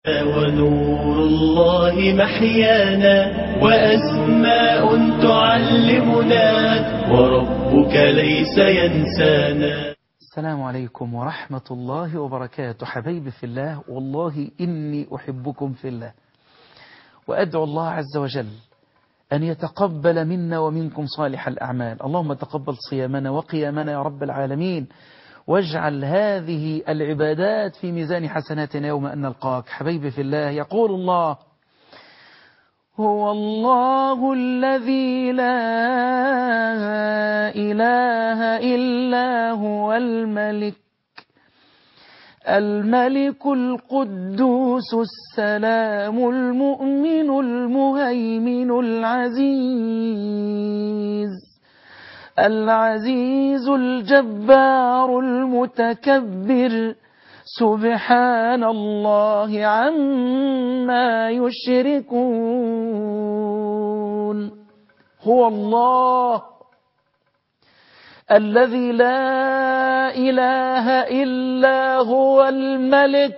ونور الله محيانا وأسماء تعلمنا وربك ليس ينسانا السلام عليكم ورحمة الله وبركاته حبيبي في الله والله إني أحبكم في الله وأدعو الله عز وجل أن يتقبل منا ومنكم صالح الأعمال اللهم تقبل صيامنا وقيامنا يا رب العالمين واجعل هذه العبادات في ميزان حسناتنا يوم أن نلقاك حبيبي في الله يقول الله هو الله الذي لا إله إلا هو الملك الملك القدوس السلام المؤمن المهيمن العزيز العزيز الجبار المتكبر سبحان الله عما يشركون هو الله الذي لا إله إلا هو الملك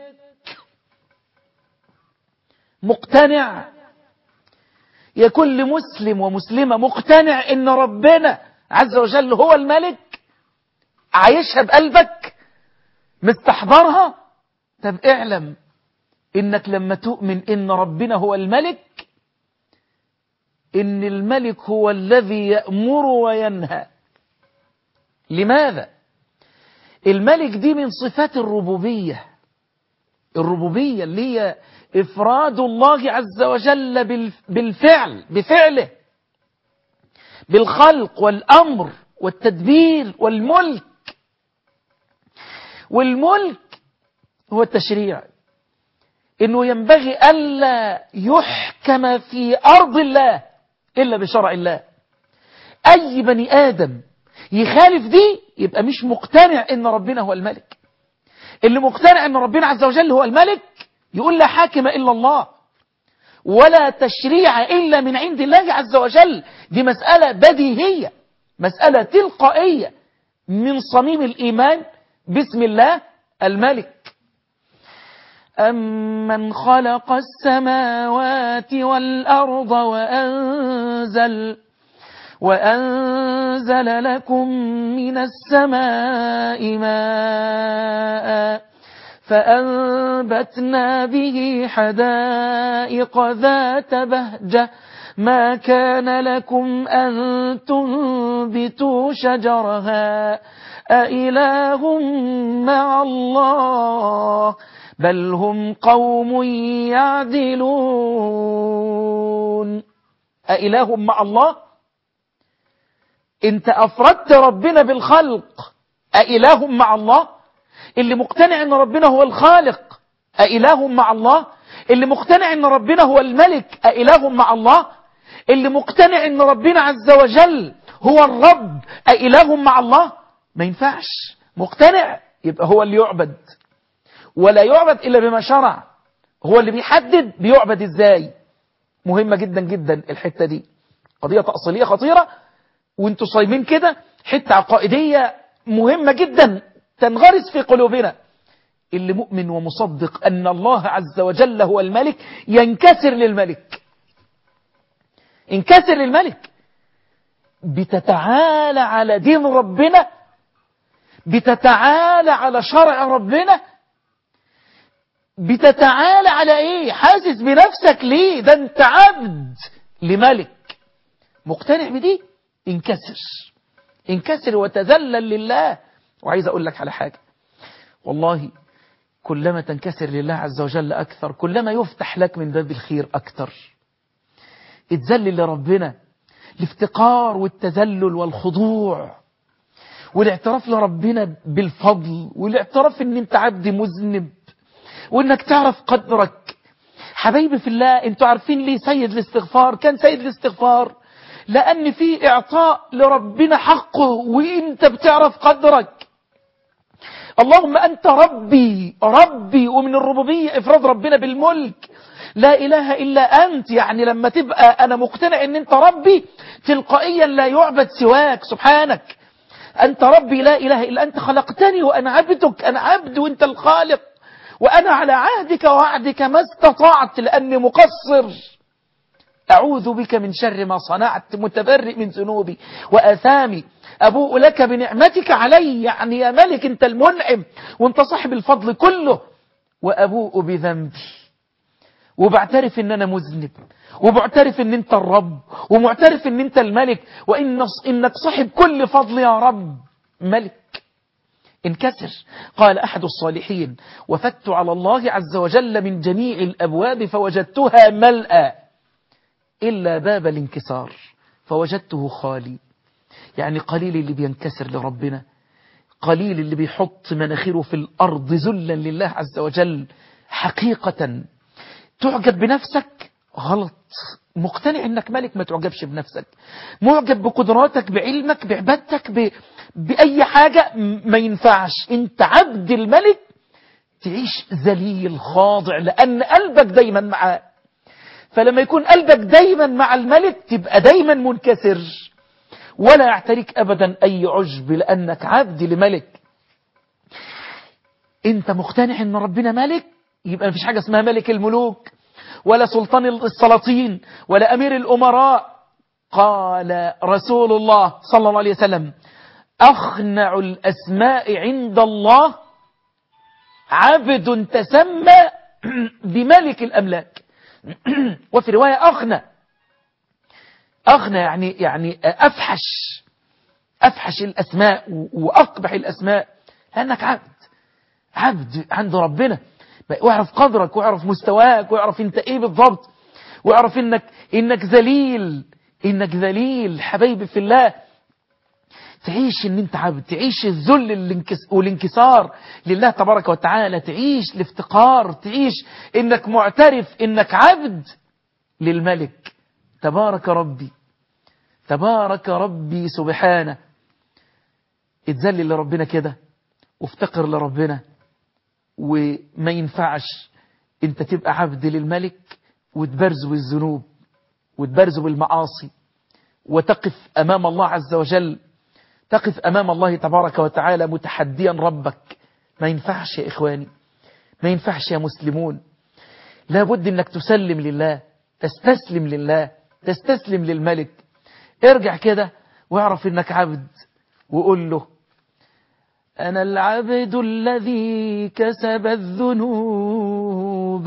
مقتنع يا كل مسلم ومسلمة مقتنع إن ربنا عز وجل هو الملك عايشها بقلبك مستحضرها طب اعلم انك لما تؤمن ان ربنا هو الملك ان الملك هو الذي يأمر وينهى لماذا الملك دي من صفات الربوبية الربوبية اللي هي إفراد الله عز وجل بالفعل بفعله بالخلق والأمر والتدبير والملك والملك هو التشريع إنه ينبغي ألا يحكم في أرض الله إلا بشرع الله أي بني آدم يخالف دي يبقى مش مقتنع إن ربنا هو الملك اللي مقتنع إن ربنا عز وجل هو الملك يقول لا حاكم إلا الله ولا تشريع إلا من عند الله عز وجل دي مسألة بديهية مسألة تلقائية من صميم الإيمان بسم الله الملك أمن خلق السماوات والأرض وأنزل وأنزل لكم من السماء ماء فأنبتنا به حدائق ذات بهجة ما كان لكم أن تنبتوا شجرها أإله مع الله بل هم قوم يعدلون أإله مع الله انت أفردت ربنا بالخلق أإله مع الله اللي مقتنع ان ربنا هو الخالق أإله مع الله اللي مقتنع ان ربنا هو الملك أإله مع الله اللي مقتنع ان ربنا عز وجل هو الرب أإله مع الله ما ينفعش مقتنع يبقى هو اللي يعبد ولا يعبد إلا بما شرع هو اللي بيحدد بيعبد ازاي مهمة جدا جدا الحتة دي قضية تأصيلية خطيرة وانتوا صايمين كده حتة عقائدية مهمة جدا تنغرس في قلوبنا اللي مؤمن ومصدق أن الله عز وجل هو الملك ينكسر للملك انكسر للملك بتتعالى على دين ربنا بتتعالى على شرع ربنا بتتعالى على ايه حاسس بنفسك ليه ده انت عبد لملك مقتنع بدي انكسر انكسر وتذلل لله وعايز أقول لك على حاجة والله كلما تنكسر لله عز وجل أكثر كلما يفتح لك من باب الخير أكثر اتذلل لربنا الافتقار والتذلل والخضوع والاعتراف لربنا بالفضل والاعتراف ان انت عبد مذنب وانك تعرف قدرك حبايبي في الله انتوا عارفين ليه سيد الاستغفار كان سيد الاستغفار لأن في إعطاء لربنا حقه وإنت بتعرف قدرك اللهم أنت ربي ربي ومن الربوبية إفراد ربنا بالملك لا إله إلا أنت يعني لما تبقى أنا مقتنع أن أنت ربي تلقائيا لا يعبد سواك سبحانك أنت ربي لا إله إلا أنت خلقتني وأنا عبدك أنا عبد وأنت الخالق وأنا على عهدك ووعدك ما استطعت لأني مقصر أعوذ بك من شر ما صنعت متبرئ من ذنوبي وآثامي أبوء لك بنعمتك علي يعني يا ملك أنت المنعم وأنت صاحب الفضل كله وأبوء بذنبي وبعترف ان انا مذنب وبعترف ان انت الرب ومعترف ان انت الملك وان انك صاحب كل فضل يا رب ملك انكسر قال احد الصالحين وفدت على الله عز وجل من جميع الابواب فوجدتها ملأى الا باب الانكسار فوجدته خالي يعني قليل اللي بينكسر لربنا قليل اللي بيحط مناخيره في الارض ذلا لله عز وجل حقيقه تعجب بنفسك غلط مقتنع انك ملك ما تعجبش بنفسك معجب بقدراتك بعلمك بعبادتك ب... بأي حاجة ما ينفعش انت عبد الملك تعيش ذليل خاضع لأن قلبك دايما معاه فلما يكون قلبك دايما مع الملك تبقى دايما منكسر ولا يعتريك أبدا أي عجب لأنك عبد لملك انت مقتنع ان ربنا ملك يبقى مفيش حاجة اسمها ملك الملوك ولا سلطان السلاطين ولا أمير الأمراء قال رسول الله صلى الله عليه وسلم أخنع الأسماء عند الله عبد تسمى بملك الأملاك وفي رواية أخنى أخنى يعني يعني أفحش أفحش الأسماء وأقبح الأسماء لأنك عبد عبد عند ربنا واعرف قدرك واعرف مستواك واعرف انت ايه بالضبط واعرف انك انك ذليل انك ذليل حبايبي في الله تعيش ان انت عبد تعيش الذل والانكسار لله تبارك وتعالى تعيش الافتقار تعيش انك معترف انك عبد للملك تبارك ربي تبارك ربي سبحانه اتذلل لربنا كده وافتقر لربنا وما ينفعش انت تبقى عبد للملك وتبرز بالذنوب وتبرز بالمعاصي وتقف أمام الله عز وجل تقف أمام الله تبارك وتعالى متحديا ربك ما ينفعش يا إخواني ما ينفعش يا مسلمون لابد أنك تسلم لله تستسلم لله تستسلم للملك ارجع كده واعرف أنك عبد وقول له أنا العبد الذي كسب الذنوب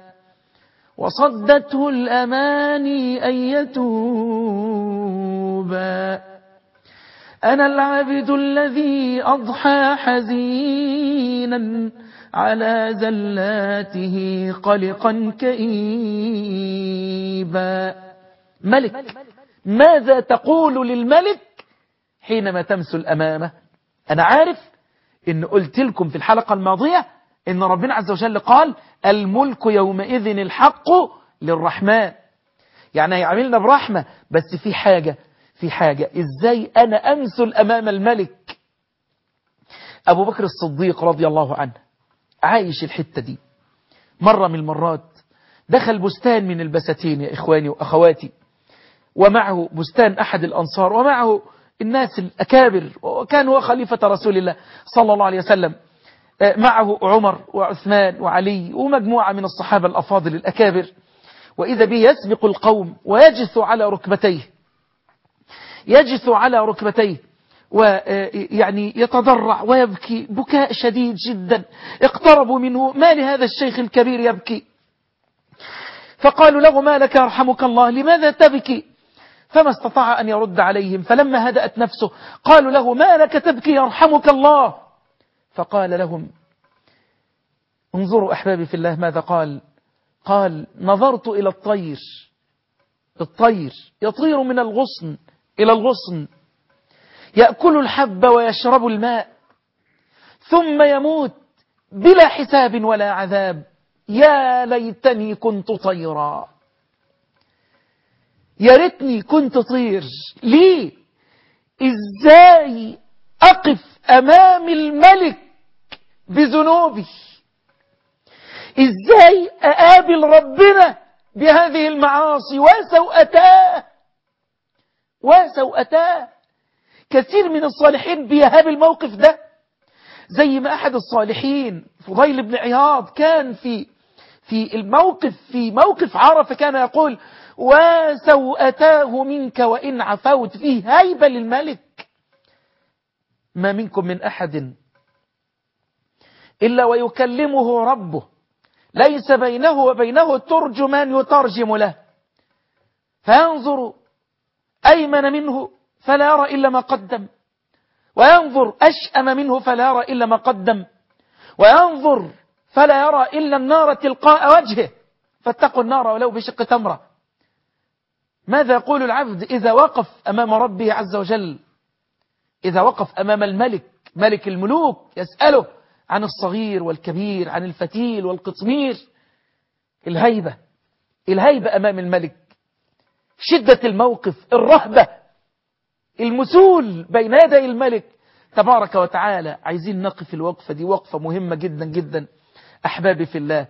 وصدته الأماني أن يتوب أنا العبد الذي أضحى حزينا على زلاته قلقا كئيبا ملك ماذا تقول للملك حينما تمثل أمامه أنا عارف إن قلت لكم في الحلقة الماضية إن ربنا عز وجل قال الملك يومئذ الحق للرحمن يعني هيعملنا برحمة بس في حاجة في حاجة إزاي أنا أمثل أمام الملك أبو بكر الصديق رضي الله عنه عايش الحتة دي مرة من المرات دخل بستان من البساتين يا إخواني وأخواتي ومعه بستان أحد الأنصار ومعه الناس الأكابر وكان هو خليفة رسول الله صلى الله عليه وسلم معه عمر وعثمان وعلي ومجموعة من الصحابة الأفاضل الأكابر وإذا به يسبق القوم ويجث على ركبتيه يجث على ركبتيه ويعني يتضرع ويبكي بكاء شديد جدا اقتربوا منه ما لهذا الشيخ الكبير يبكي فقالوا له ما لك يرحمك الله لماذا تبكي فما استطاع أن يرد عليهم فلما هدأت نفسه قالوا له ما لك تبكي يرحمك الله فقال لهم انظروا أحبابي في الله ماذا قال قال نظرت إلى الطير الطير يطير من الغصن إلى الغصن يأكل الحب ويشرب الماء ثم يموت بلا حساب ولا عذاب يا ليتني كنت طيرا يا ريتني كنت طير ليه ازاي اقف امام الملك بذنوبي ازاي اقابل ربنا بهذه المعاصي وسوءتاه وسوءتاه كثير من الصالحين بيهاب الموقف ده زي ما أحد الصالحين فضيل بن عياض كان في في الموقف في موقف عرفة كان يقول وسوءتاه منك وإن عفوت فيه هيبة للملك ما منكم من أحد إلا ويكلمه ربه ليس بينه وبينه ترجمان يترجم له فينظر أيمن منه فلا يرى إلا ما قدم وينظر أشأم منه فلا يرى إلا ما قدم وينظر فلا يرى إلا النار تلقاء وجهه فاتقوا النار ولو بشق تمرة ماذا يقول العبد إذا وقف أمام ربه عز وجل إذا وقف أمام الملك ملك الملوك يسأله عن الصغير والكبير عن الفتيل والقطمير الهيبة الهيبة أمام الملك شدة الموقف الرهبة المسول بين يدي الملك تبارك وتعالى عايزين نقف الوقفة دي وقفة مهمة جدا جدا أحبابي في الله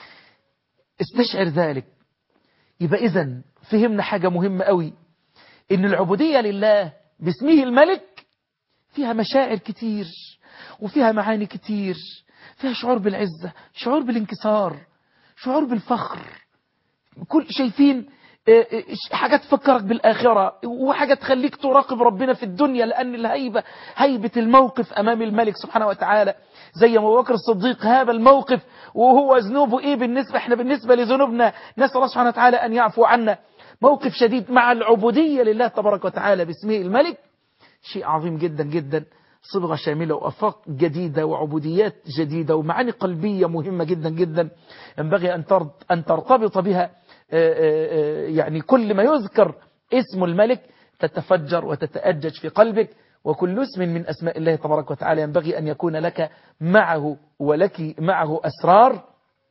استشعر ذلك يبقى إذن فهمنا حاجة مهمة قوي إن العبودية لله باسمه الملك فيها مشاعر كتير وفيها معاني كتير فيها شعور بالعزة شعور بالانكسار شعور بالفخر كل شايفين حاجة تفكرك بالآخرة وحاجة تخليك تراقب ربنا في الدنيا لأن الهيبة هيبة الموقف أمام الملك سبحانه وتعالى زي ما بكر الصديق هذا الموقف وهو ذنوبه إيه بالنسبة إحنا بالنسبة لذنوبنا نسأل الله سبحانه وتعالى أن يعفو عنا موقف شديد مع العبودية لله تبارك وتعالى باسمه الملك شيء عظيم جدا جدا صبغة شاملة وأفاق جديدة وعبوديات جديدة ومعاني قلبية مهمة جدا جدا ينبغي أن ترتبط بها يعني كل ما يذكر اسم الملك تتفجر وتتأجج في قلبك وكل اسم من أسماء الله تبارك وتعالى ينبغي أن يكون لك معه ولك معه أسرار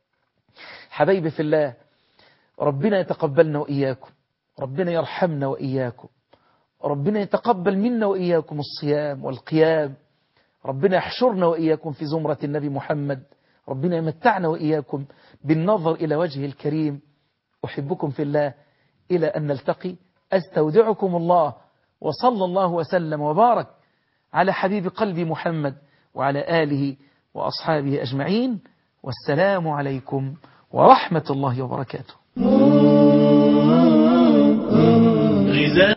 حبيبي في الله ربنا يتقبلنا وإياكم ربنا يرحمنا وإياكم ربنا يتقبل منا وإياكم الصيام والقيام ربنا يحشرنا وإياكم في زمرة النبي محمد ربنا يمتعنا وإياكم بالنظر إلى وجهه الكريم أحبكم في الله إلى أن نلتقي أستودعكم الله وصلى الله وسلم وبارك على حبيب قلبي محمد وعلى آله وأصحابه أجمعين والسلام عليكم ورحمة الله وبركاته غذاء